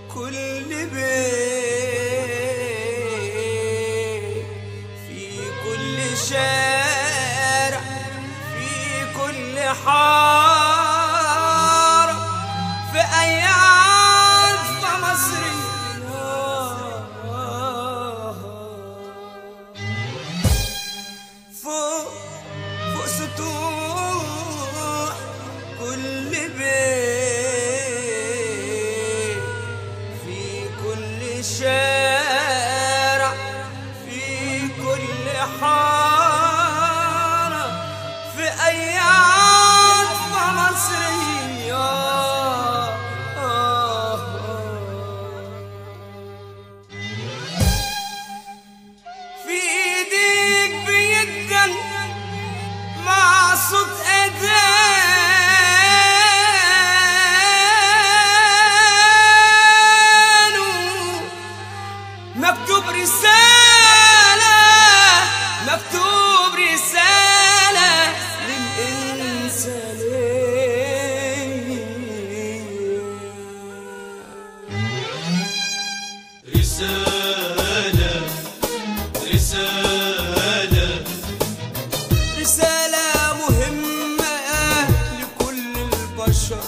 كل بيت في كل شارع في كل حارة في أي عزبة مصرية فوق فوق سطوح كل بيت في كل شارع في كل حارة في أي عطفة مصرية في ايديك بيدن مع صوت اذانه مكتوب رسالة مكتوب رسالة للإنسانية رسالة رسالة رسالة مهمة لكل البشر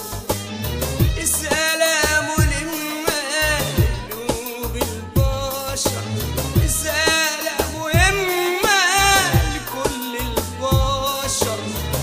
رسالة ملمة لقلوب البشر رسالة مهمة لكل البشر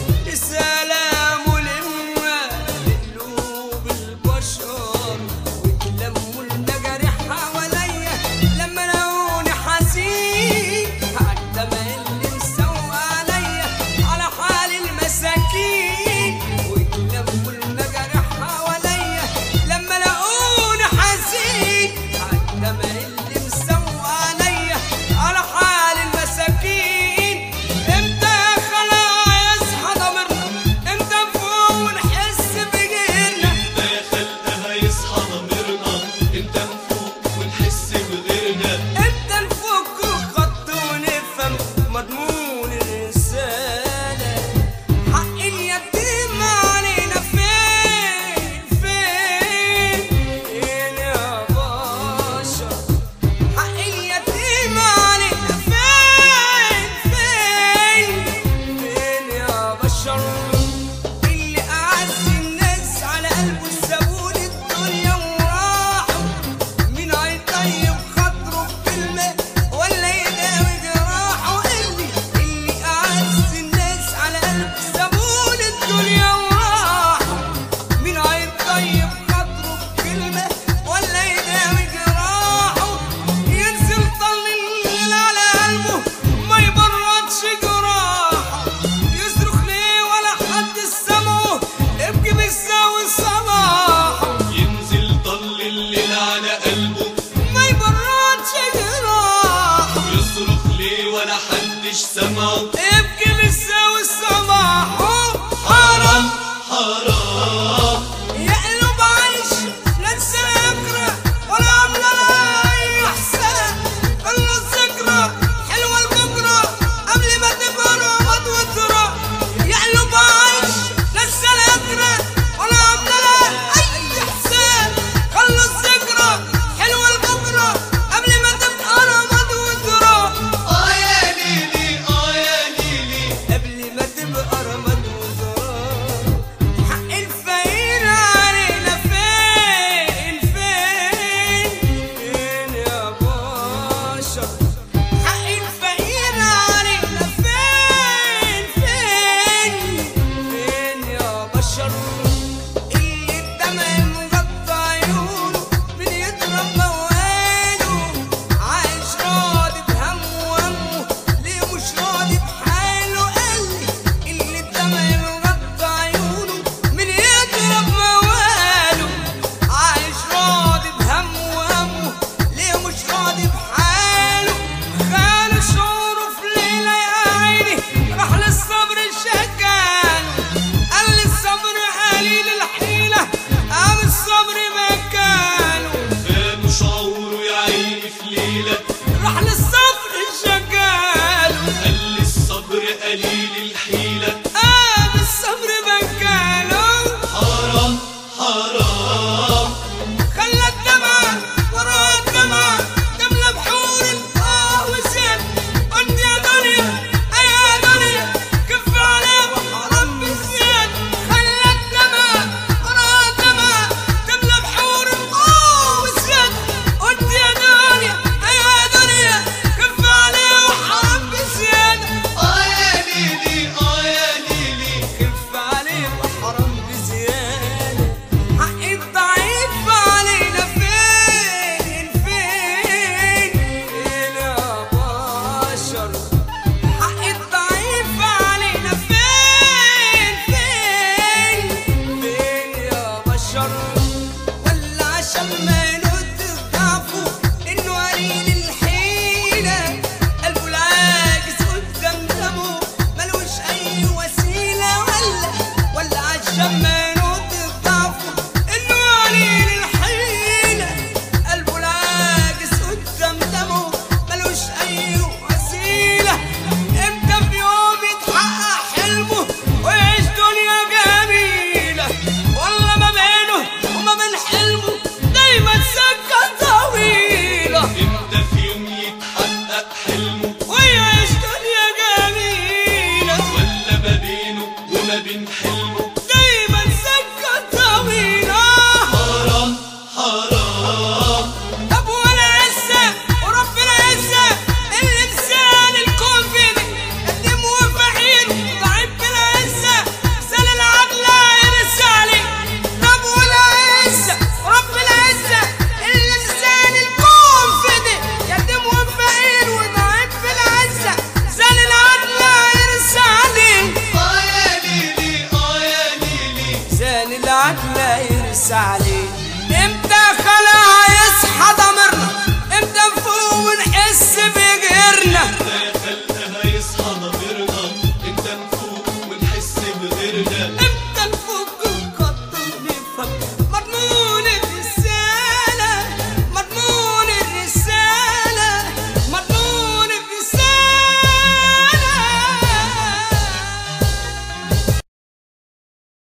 رسالة ملمة لقلوب البشر وتلموا المجارح حواليا لما لقوني حزين عالدمع اللي مسوى عليا على حال المساكين وتلموا المجارح حواليا لما لقوني حزين عالدمع اللي مسوى عليا على حال المساكين امتى خلاص يصحى ضميرنا امتى نفوق ونحس بغيرنا ده يا خلقها يصحى ضميرنا انت نفوق ونحس بغيرنا امتى نفك الخط ونفهم مضمون الرسالة حق اليتيم علينا فين فين فين يا بشر حق اليتيم علينا فين فين فين يا بشر اللي أعز الناس على قلبه سابون الدنيا وراحوا مين هيطيب خاطره بكلمة ولا يداوي جراحه اللي اللي أعز الناس على قلبه سابون الدنيا وراحوا مين هيطيب خاطره بكلمة ولا يداوي جراحه ينزل طل الليل على قلبه ما يبردش جراحه يصرخ ليه ولا حد سمعه ابكي بيساوي صباحه ينزل طل الليل على قلبه ما يبردش جراحه يصرخ ليه ولا حدش سمعه